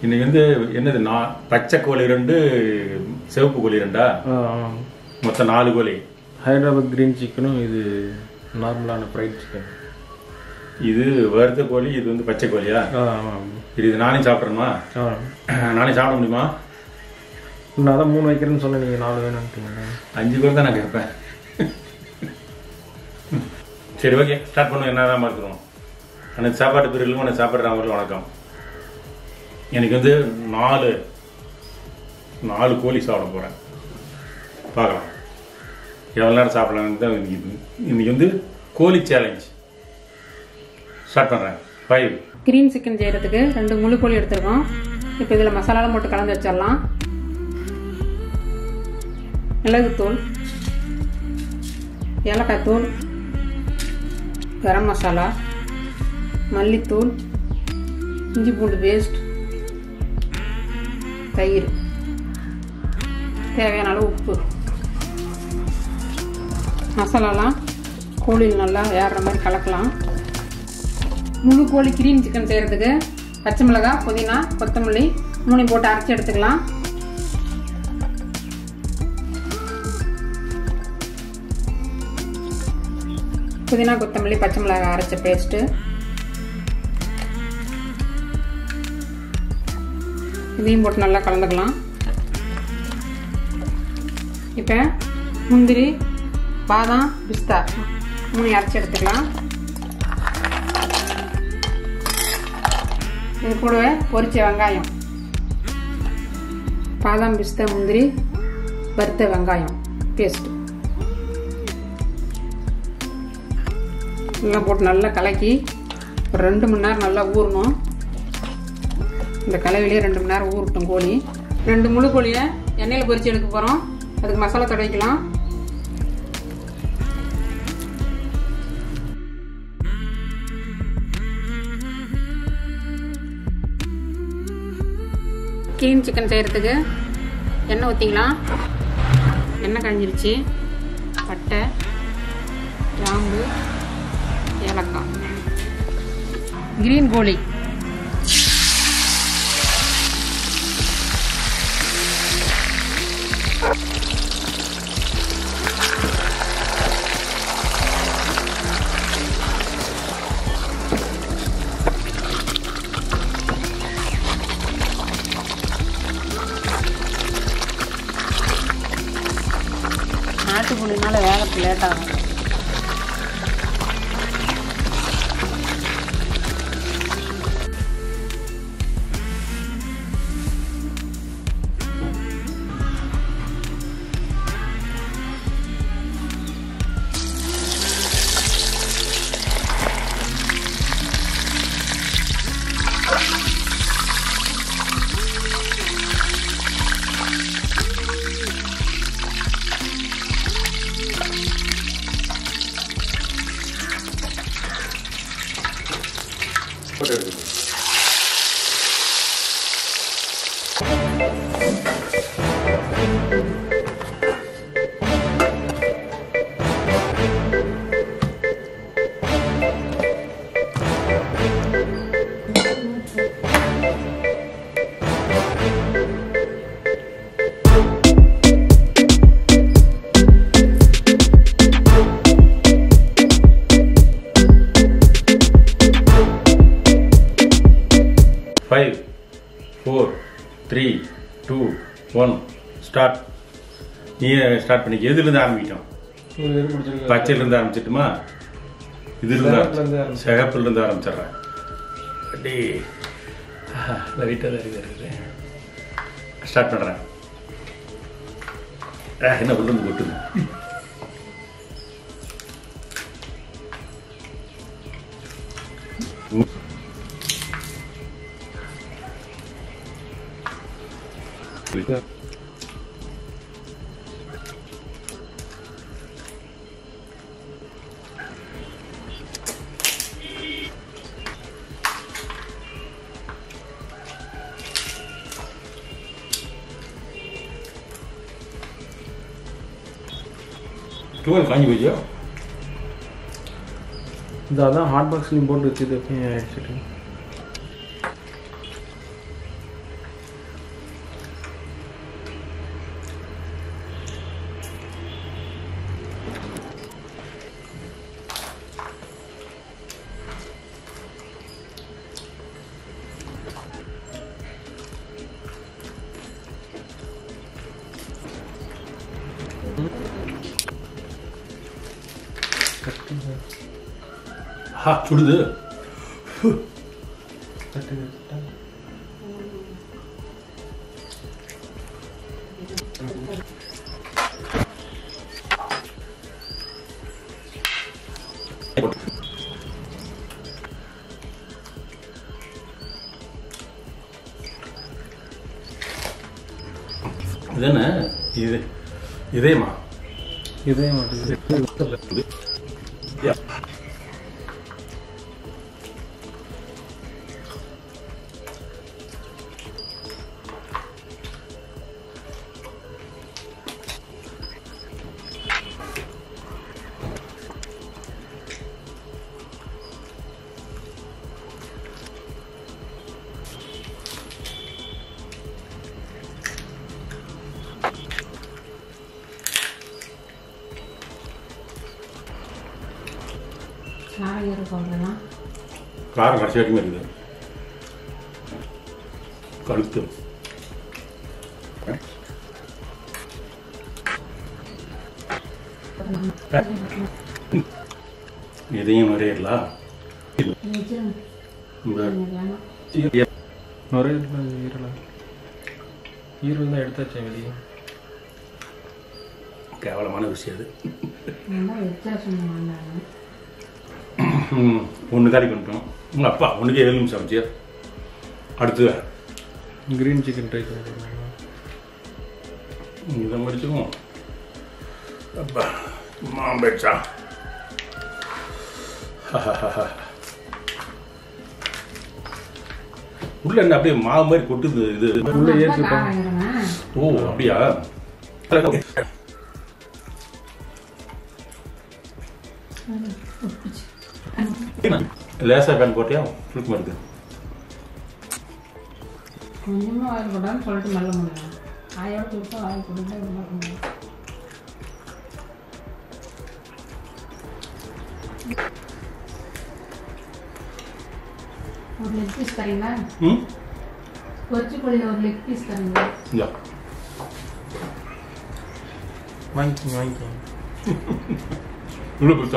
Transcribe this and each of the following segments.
இன்னைக்கு வந்து என்னது நான் பச்சை கோழி ரெண்டு சிவப்பு கோழி ரெண்டா ஆ ஆ மொத்தம் நாலு கோழி ஹைதராபாத் கிரீன் சிக்கனும் இது நார்மலான ஃப்ரைட் சிக்கன் இது வறுத்த கோழி இது வந்து பச்சை கோழியா ஆ ஆமாம் இது இது நானே சாப்பிட்றேமா ஆ நானே சாப்பிட முடியுமா நான் தான் மூணு வைக்கிறேன்னு சொன்னேன் நீங்கள் நாலு வேணும்ட்டீங்க அஞ்சு பேர் தான் நான் கேட்பேன் சரி ஓகே ஸ்டார்ட் பண்ணுவோம் என்னதான் பார்த்துருவோம் எனக்கு சாப்பாட்டு பிரிவுகளுக்கும் எனக்கு சாப்பிட்றவங்களுக்கும் வணக்கம் எனக்கு வந்து நாலு நாலு கோழி சாப்பிட போகிறேன் பார்க்கலாம் எவ்வளோ நேரம் சாப்பிடலாம்னு தான் இன்னைக்கு இன்னைக்கு வந்து கோழி சேலஞ்ச் ஸ்டார்ட் பண்ணுறேன் ஃபைவ் கிரீன் சிக்கன் செய்கிறதுக்கு ரெண்டு முழு கோழி எடுத்துருக்கோம் இப்போ இதில் மசாலாலாம் போட்டு கலந்து வச்சிடலாம் மிளகுத்தூள் ஏலக்காய் தூள் கரம் மசாலா மல்லித்தூள் இஞ்சி பூண்டு பேஸ்ட் தயிர் தேவையான அளவு உப்பு மசாலாலாம் கோழியில் நல்லா ஏறுற மாதிரி கலக்கலாம் முழு கோழி கிரீன் சிக்கன் செய்கிறதுக்கு பச்சை மிளகாய் புதினா கொத்தமல்லி மூணையும் போட்டு அரைச்சி எடுத்துக்கலாம் புதினா கொத்தமல்லி பச்சை மிளகாய் அரைச்ச பேஸ்ட்டு இதையும் போட்டு நல்லா கலந்துக்கலாம் இப்போ முந்திரி பாதாம் பிஸ்தா மூணையும் அரைச்சி எடுத்துக்கலாம் இது கூடவே பொரிச்ச வெங்காயம் பாதாம் பிஸ்தா முந்திரி வறுத்த வெங்காயம் பேஸ்ட் எல்லாம் போட்டு நல்லா கலக்கி ஒரு ரெண்டு மணி நேரம் நல்லா ஊறணும் இந்த கலவையிலே ரெண்டு மணி நேரம் ஊறட்டும் கோழி ரெண்டு முழு கோழியை எண்ணெயில் பொரிச்சு எடுக்க போகிறோம் அதுக்கு மசாலா தடவிக்கலாம் கிரீன் சிக்கன் செய்கிறதுக்கு எண்ணெய் ஊற்றிக்கலாம் எண்ணெய் கழிஞ்சிருச்சு பட்டை கிராம்பு ஏலக்காய் கிரீன் கோழி நாட்டுக்கோழினால வேகத்து லேட் ஆகும் போட்டு எடுத்துக்கோ five four three two one start நீ ஸ்டார்ட் பண்ணிக்க எதுலேருந்து ஆரம்பிக்கும் உங்களுக்கு எது பிடிச்சிருக்கு பச்சையிலேருந்து ஆரம்பிச்சிட்டுமா இதுலேருந்து சிகப்புலேருந்து ஆரம்பி- சிகப்புலேருந்து ஆரம்பிச்சிடுறேன் அப்படி லைட்டாக தான் இருக்குது ஸ்டார்ட் பண்ணுறேன் என்ன உள்ளுந்து கொட்டுது தூள் காஞ்சி போச்சோ இது அதான் ஹாட் பாக்ஸ்லையும் போட்டு வச்சுட்டு எப்பயும் ஆயிடுச்சுட்டு ஹா சுடுது இது என்ன இது இதேமா இதே மாட்டேங்குது சாரகீரை சொல்கிறேன்னா காரம் கடைசி வரைக்கும் இருக்குது கழுத்து இதையும் நிறையலாம் நிறைய ஈரலாம் ஈரல் தான் எடுத்தாச்சேன் வெளியே கேவலமான விஷயம் அது வச்சிட சொன்னாங்க ஒன்று காரி பண்ணிட்டோம் உங்கள் அப்பா ஒன்றுக்கு ஏழு நிமிஷம் ஆச்சு அடுத்து கிரீன் சிக்கன் ட்ரை பண்ணுறாங்க இதை முடிச்சுக்குவோம் அப்பா மாம்பேச்சா உள்ள என்ன அப்படியே மாவு மாதிரி கொட்டுது இது உள்ள ஏற்றி விட்டாங்க ஓ அப்படியா லேசா பேன் போட்டியா சுருக்கமா இருக்கு கொஞ்சமாக வாயில் போட்டாலும் சொல்லிட்டு மெல்ல முடியும் ஆயோட கொடுத்தா வாயில் கொடுத்தா இது மாதிரி முடியும் ஒரு லெக் பீஸ் தரீங்களா ம் கொச்சி கோழியில் ஒரு லெக் பீஸ் தரீங்களா இந்தா வாங்கிக்கோங்க வாங்கிக்கோங்க உள்ள பிடிச்சா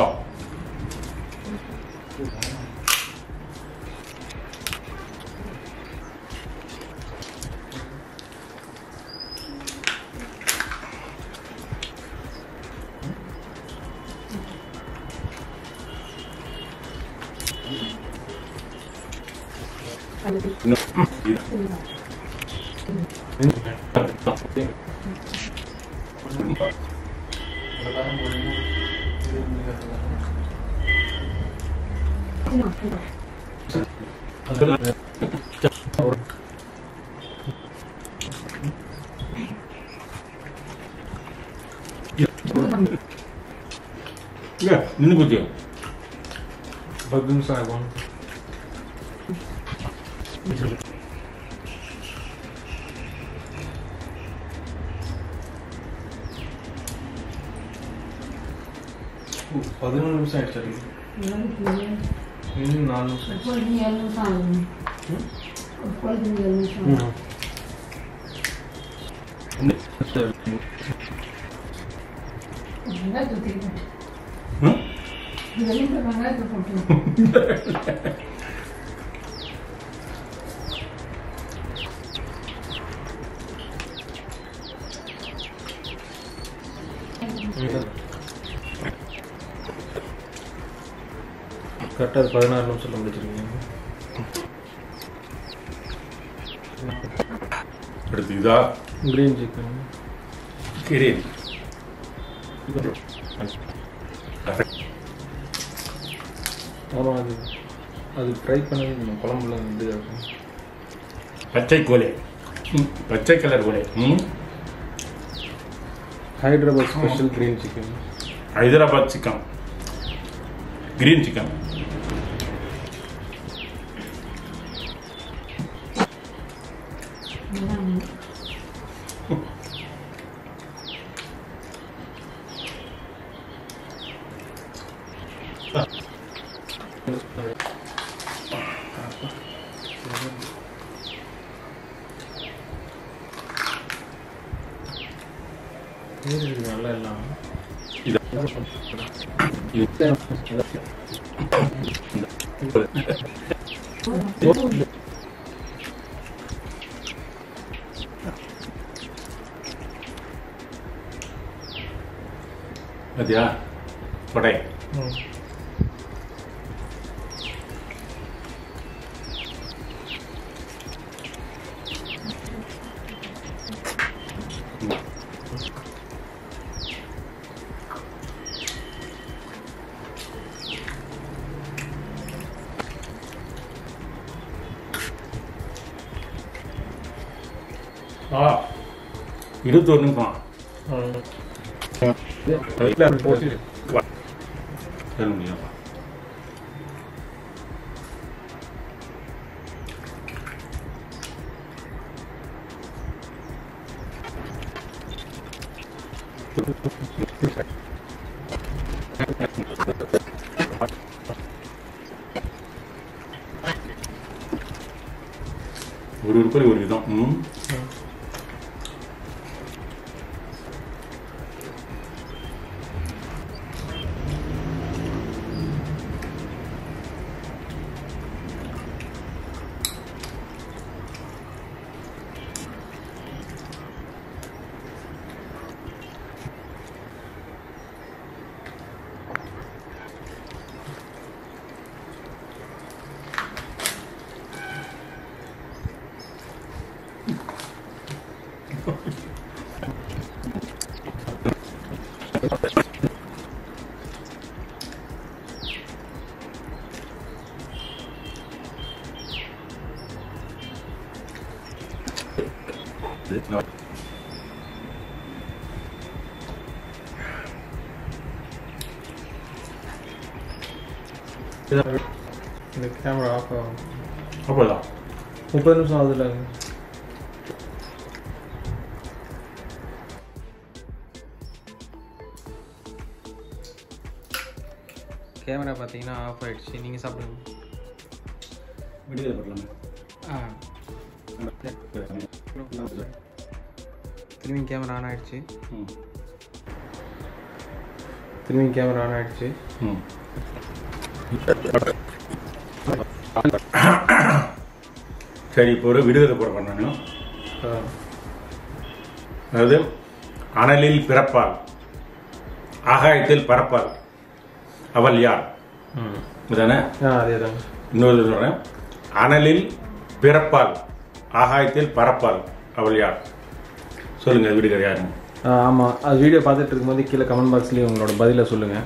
நின்று போச்சு பத்து நிமிஷம் ஆகும் ஓ, பதினொன்று நிமிஷம் ஆயிடுச்சு இன்னும் நாலு நிமிஷம் ஒரு பொழுது ஏழு நிமிஷம் ஆகும் ஒரு பொழுது ஏழு நிமிஷம் ஆகும் வெங்காயத்தை தூக்கி போட்டு ம் இது வெளியில் வெங்காயத்தை போட்டு கரெக்டாக அது பதினாறு நிமிஷத்தில் முடிச்சிருக்கீங்க அடுத்து இதா கிரீன் சிக்கன் கிரீன் அப்புறம் அது அது ஃப்ரை பண்ணி நம்ம குழம்புல வந்து இருக்கும் பச்சை கோழி ம், பச்சை கலர் கோழி ம் Hyderabad special green chicken Hyderabad chicken green chicken நல்லா எல்லாம் இது இது பாத்தியா கொடை ம் ஆ இருபத்தொரு நிமிஷம் போட்டு சொல்ல முடியும் ஒரு உருப்படி ஒரு விதம் ம் இந்த கேமரா ஆஃப் ஆகும் அவ்வளோதான் முப்பது நிமிஷம் ஆகுதுல்ல கேமரா பார்த்தீங்கன்னா ஆஃப் ஆயிடுச்சு நீங்கள் சாப்பிடுங்க விடுதலை பண்ணலாமே ஆ திரும்பி கேமரா ஆன் ஆயிடுச்சு ம் திரும்பி கேமரா ஆன் ஆயிடுச்சு ம் சரி இப்போ ஒரு விடுதலை போட பண்ணணும் ஆ அதாவது அனலில் பிறப்பாள் ஆகாயத்தில் பறப்பாள் அவள் யார் ம் இதுதானே ஆ அதே தாங்க இன்னொரு சொல்றேன் அனலில் பிறப்பாள் ஆகாயத்தில் பறப்பாள் அவள் யார் சொல்லுங்க விடுகதை யாருங்க ஆ ஆமாம் அது வீடியோ பார்த்துட்டு இருக்கும்போது கீழே கமெண்ட் பாக்ஸ்லேயே உங்களோட பதிலை சொல்லுங்கள்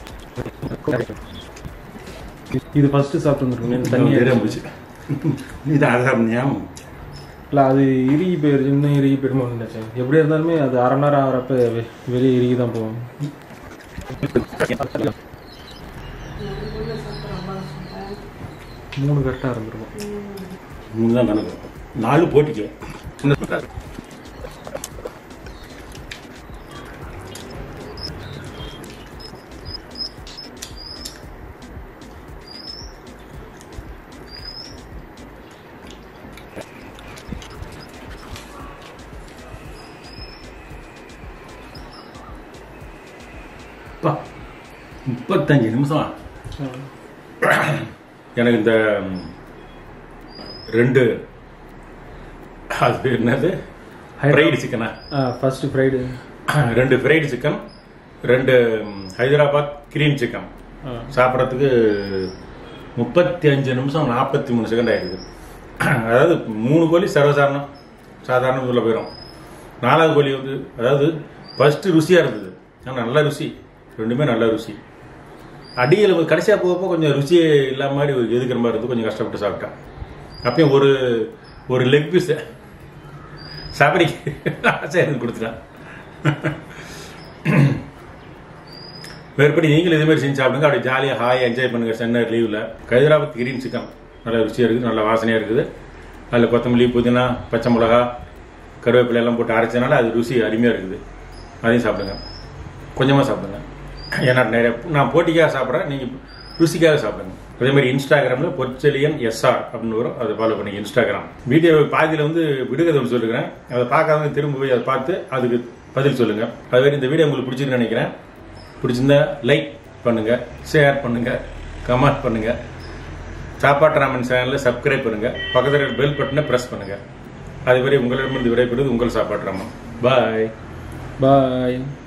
இது ஃபஸ்ட்டு சாப்பிட்டு வந்துருக்கீங்க தண்ணி இருந்துச்சு நீ தான் அதான் ஞாபகம் இல்லை அது இறுகி போயிருச்சு இன்னும் இறுகி போயிடுமோ நினச்சேன் எப்படி இருந்தாலுமே அது அரை மணி நேரம் ஆகிறப்ப வெ- வெளியே இறுகி தான் போகும் மூணு கரெக்டாக இருந்திருக்கும் மூணு தான் கணக்கு நாலு போட்டிக்கு அப்பா, முப்பத்தஞ்சு நிமிஷம் எனக்கு இந்த ம், ரெண்டு அது பேர் என்னது ஃப்ரைடு சிக்கனா ஆ ஃபஸ்ட்டு ஃப்ரைடு ரெண்டு ஃப்ரைடு சிக்கன் ரெண்டு ம், ஹைதராபாத் கிரீம் சிக்கன் ஆ சாப்பிட்றதுக்கு முப்பத்தி அஞ்சு நிமிஷம் நாற்பத்தி மூணு செகண்ட் ஆயிடுது அதாவது மூணு கோழி சர்வசாதாரணம் சாதாரண உள்ள போயிடும் நாலாவது கோழி வந்து அதாவது ஃபர்ஸ்ட் ருசியாக இருந்தது ஆனால் நல்ல ருசி ரெண்டுமே நல்ல ருசி அடியில் கடைசியாக போகப்போ கொஞ்சம் ருசியே இல்லாம மாதிரி ஒரு எதுக்கிற மாதிரி இருந்து கொஞ்சம் கஷ்டப்பட்டு சாப்பிட்டேன் அப்பயும் ஒரு ஒரு லெக் பீஸ் சாப்பிடிக்கு ஆசை எனக்கு கொடுத்துட்டேன் மேற்படி நீங்களும் இதே மாதிரி செஞ்சு சாப்பிடுங்க அப்படியே ஜாலியாக ஹாயாக என்ஜாய் பண்ணுங்க சென்னை லீவில் ஹைதராபாத் கிரீன் சிக்கன் நல்ல ருசியாக இருக்குது நல்ல வாசனையாக இருக்குது அதில் கொத்தமல்லி புதினா பச்சை மிளகா கருவேப்பிலை எல்லாம் போட்டு அரைச்சனால அது ருசி அருமையாக இருக்குது அதையும் சாப்பிடுங்க கொஞ்சமாக சாப்பிடுங்க ஏன்னா நிறைய நான் போட்டிக்காக சாப்பிட்றேன் நீங்கள் ருசிக்காக சாப்பிடுங்க அதே மாதிரி இன்ஸ்டாகிராமில் பொற்செலியன் எஸ்ஆர் அப்படின்னு வரும் அதை ஃபாலோ பண்ணுங்க இன்ஸ்டாகிராம் வீடியோ பாதியில் வந்து விடுகதை ஒன்று சொல்லுகிறேன் அதை பார்க்காதவங்க திரும்ப போய் அதை பார்த்து அதுக்கு பதில் சொல்லுங்க அது மாதிரி இந்த வீடியோ உங்களுக்கு பிடிச்சிருக்குன்னு நினைக்கிறேன் பிடிச்சிருந்தா லைக் பண்ணுங்க ஷேர் பண்ணுங்க கமெண்ட் பண்ணுங்க சாப்பாட்டு ராமன் சேனலில் சப்ஸ்கிரைப் பண்ணுங்க பக்கத்தில் இருக்கிற பெல் பட்டனை ப்ரெஸ் பண்ணுங்க அதுவரை உங்களிடமிருந்து விடைபெறுவது உங்கள் சாப்பாட்டு ராமன் பாய் பாய்